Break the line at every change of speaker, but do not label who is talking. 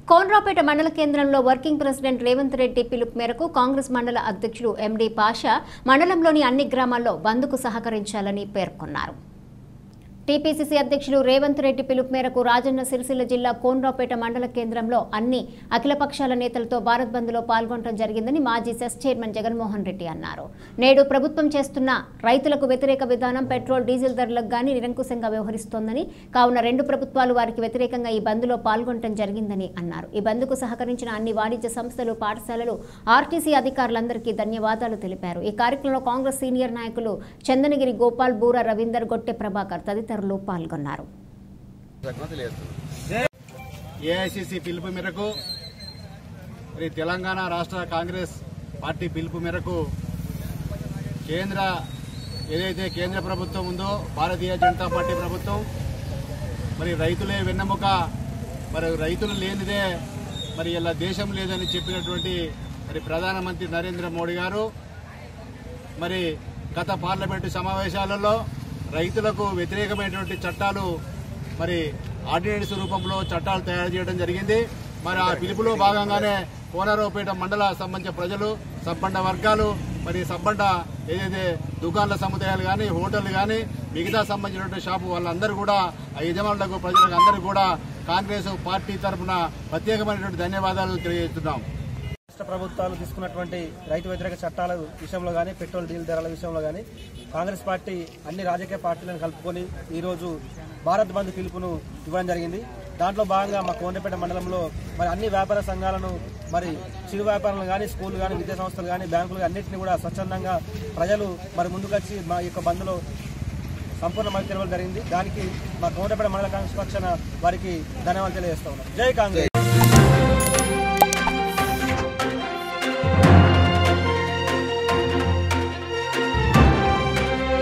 కోన్రాపేట మండల కేంద్రంలో working president Revanth Reddy పిలుపు మేరకు కాంగ్రెస్ మండల అధ్యక్షుడు ఎండి పాషా మండలంలోని అన్ని గ్రామాల్లో బంద్కు సహకరించాలని పేర్కొన్నారు టీపీసీసీ అధ్యక్షులు రేవంత్ రెడ్డి పిలుపు మేరకు రాజన్న సిరిసిల్ల జిల్లా కోన్రాపేట మండల కేంద్రంలో అన్ని అఖిలపక్షాల నేతలతో భారత్ బంద్లో పాల్గొనడం జరిగిందని మాజీ సెస్ చైర్మన్ జగన్మోహన్ రెడ్డి అన్నారు నేడు ప్రభుత్వం చేస్తున్న రైతులకు వ్యతిరేక విధానం పెట్రోల్ డీజిల్ ధరలకు గానీ నిరంకుశంగా వ్యవహరిస్తోందని కావున రెండు ప్రభుత్వాలు వారికి వ్యతిరేకంగా ఈ బంద్లో పాల్గొనడం జరిగిందని అన్నారు ఈ బంద్కు సహకరించిన అన్ని వాణిజ్య సంస్థలు పాఠశాలలు ఆర్టీసీ అధికారులందరికీ ధన్యవాదాలు తెలిపారు ఈ కార్యక్రమంలో కాంగ్రెస్ సీనియర్ నాయకులు చందనగిరి గోపాల్ బూర రవీందర్ గొట్టె ప్రభాకర్ తదితరులు పాల్గొన్నారు
ఏఐసిసి పిలుపు మేరకు మరి తెలంగాణ రాష్ట్ర కాంగ్రెస్ పార్టీ పిలుపు మేరకు కేంద్ర ఏదైతే కేంద్ర ప్రభుత్వం ఉందో భారతీయ జనతా పార్టీ ప్రభుత్వం మరి రైతులే వెన్నెముక మరి రైతులు లేనిదే మరి ఇలా దేశం లేదని చెప్పినటువంటి మరి ప్రధానమంత్రి నరేంద్ర మోడీ గారు మరి గత పార్లమెంటు సమావేశాలలో రైతులకు వ్యతిరేకమైనటువంటి చట్టాలు మరి ఆర్డినెన్స్ రూపంలో చట్టాలు తయారు చేయడం జరిగింది మరి ఆ పిలుపులో భాగంగానే కోనరావుపేట మండల సంబంధించిన ప్రజలు సబ్బండ వర్గాలు మరి సబ్బండ ఏదైతే దుకాణాల సముదాయాలు కానీ హోటళ్లు కానీ మిగతా సంబంధించినటువంటి షాపు వాళ్ళందరూ కూడా ఆ యజమానులకు ప్రజలకు అందరూ కూడా కాంగ్రెస్ పార్టీ తరఫున ప్రత్యేకమైనటువంటి ధన్యవాదాలు తెలియజేస్తున్నాం
రాష్ట్ర ప్రభుత్వాలు తీసుకున్నటువంటి రైతు వ్యతిరేక చట్టాల విషయంలో కానీ పెట్రోల్ డీజిల్ ధరల విషయంలో కానీ కాంగ్రెస్ పార్టీ అన్ని రాజకీయ పార్టీలను కలుపుకొని ఈరోజు భారత్ బంద్ పిలుపును ఇవ్వడం జరిగింది దాంట్లో భాగంగా మా కోండపేట మండలంలో మరి అన్ని వ్యాపార సంఘాలను మరి చిరు వ్యాపారాలు కానీ స్కూల్ కానీ విద్యా సంస్థలు కానీ బ్యాంకులు అన్నింటినీ కూడా స్వచ్ఛందంగా ప్రజలు మరి ముందుకొచ్చి మా యొక్క బంద్లో సంపూర్ణ మద్దతు తెలవడం జరిగింది దానికి మా కోండపేట మండల కాంగ్రెస్ పక్షాన వారికి ధన్యవాదాలు తెలియజేస్తా ఉన్నాం జై కాంగ్రెస్